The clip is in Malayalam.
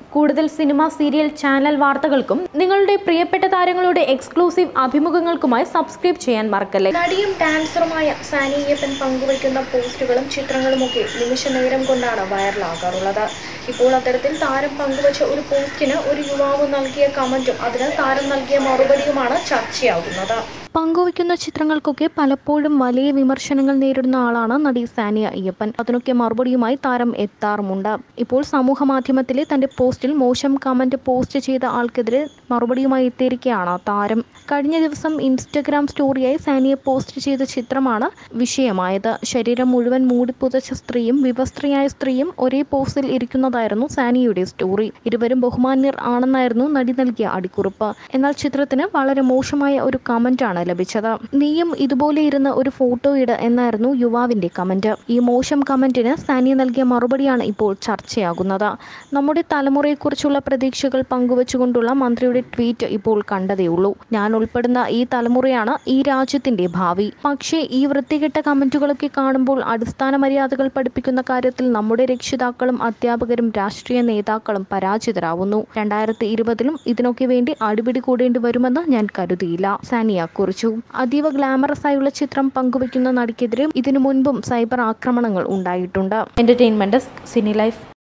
കൂടുതൽ സിനിമ സീരിയൽ ചാനൽ വാർത്തകൾക്കും നിങ്ങളുടെ പ്രിയപ്പെട്ട താരങ്ങളുടെ എക്സ്ക്ലൂസീവ് അഭിമുഖങ്ങൾക്കുമായി സബ്സ്ക്രൈബ് ചെയ്യാൻ മറക്കല്ലേ നടിയും ഡാൻസറുമായ സാനി അയ്യപ്പൻ പങ്കുവയ്ക്കുന്ന പോസ്റ്റുകളും ചിത്രങ്ങളുമൊക്കെ നിമിഷ നേരം കൊണ്ടാണ് വൈറലാകാറുള്ളത് ഇപ്പോൾ അത്തരത്തിൽ താരം പങ്കുവച്ച ഒരു പോസ്റ്റിന് ഒരു യുവാവ് നൽകിയ കമന്റും അതിന് താരം നൽകിയ മറുപടിയുമാണ് ചർച്ചയാകുന്നത് പങ്കുവയ്ക്കുന്ന ചിത്രങ്ങൾക്കൊക്കെ പലപ്പോഴും വലിയ വിമർശനങ്ങൾ നേരിടുന്ന ആളാണ് നടി സാനിയ അയ്യപ്പൻ അതിനൊക്കെ മറുപടിയുമായി താരം എത്താറുമുണ്ട് ഇപ്പോൾ സമൂഹ മാധ്യമത്തിലെ തന്റെ പോസ്റ്റിൽ മോശം കമന്റ് പോസ്റ്റ് ചെയ്ത ആൾക്കെതിരെ മറുപടിയുമായി എത്തിയിരിക്കുകയാണ് താരം കഴിഞ്ഞ ദിവസം ഇൻസ്റ്റഗ്രാം സ്റ്റോറിയായി സാനിയെ പോസ്റ്റ് ചെയ്ത ചിത്രമാണ് വിഷയമായത് ശരീരം മുഴുവൻ മൂടിപ്പുതച്ച സ്ത്രീയും വിവസ്ത്രയായ സ്ത്രീയും ഒരേ പോസ്റ്റിൽ ഇരിക്കുന്നതായിരുന്നു സാനിയുടെ സ്റ്റോറി ഇരുവരും ബഹുമാന്യർ ആണെന്നായിരുന്നു നടി നൽകിയ അടിക്കുറിപ്പ് എന്നാൽ ചിത്രത്തിന് വളരെ മോശമായ ഒരു കമന്റാണ് ലഭിച്ചത് നീയും ഇതുപോലെ ഇരുന്ന് ഒരു ഫോട്ടോ ഇട് എന്നായിരുന്നു യുവാവിന്റെ കമന്റ് ഈ മോശം കമന്റിന് സാനിയ നൽകിയ മറുപടിയാണ് ഇപ്പോൾ ചർച്ചയാകുന്നത് നമ്മുടെ തലമുറയെക്കുറിച്ചുള്ള പ്രതീക്ഷകൾ പങ്കുവച്ചുകൊണ്ടുള്ള മന്ത്രിയുടെ ട്വീറ്റ് ഇപ്പോൾ കണ്ടതേയുള്ളൂ ഞാൻ ഉൾപ്പെടുന്ന ഈ തലമുറയാണ് ഈ രാജ്യത്തിന്റെ ഭാവി പക്ഷേ ഈ വൃത്തികെട്ട കമന്റുകളൊക്കെ കാണുമ്പോൾ അടിസ്ഥാന മര്യാദകൾ പഠിപ്പിക്കുന്ന കാര്യത്തിൽ നമ്മുടെ രക്ഷിതാക്കളും അധ്യാപകരും രാഷ്ട്രീയ നേതാക്കളും പരാജിതരാവുന്നു രണ്ടായിരത്തി ഇരുപതിലും ഇതിനൊക്കെ വേണ്ടി അടിപിടി കൂടേണ്ടി വരുമെന്ന് ഞാൻ കരുതിയില്ല സാനിയ കുറിച്ചു അതീവ ഗ്ലാമറസ് ആയുള്ള ചിത്രം പങ്കുവയ്ക്കുന്ന നടിക്കെതിരെ ഇതിനു മുൻപും സൈബർ ആക്രമണങ്ങൾ ഉണ്ടായിട്ടുണ്ട് എന്റർടൈൻമെന്റ് സിനി ലൈഫ്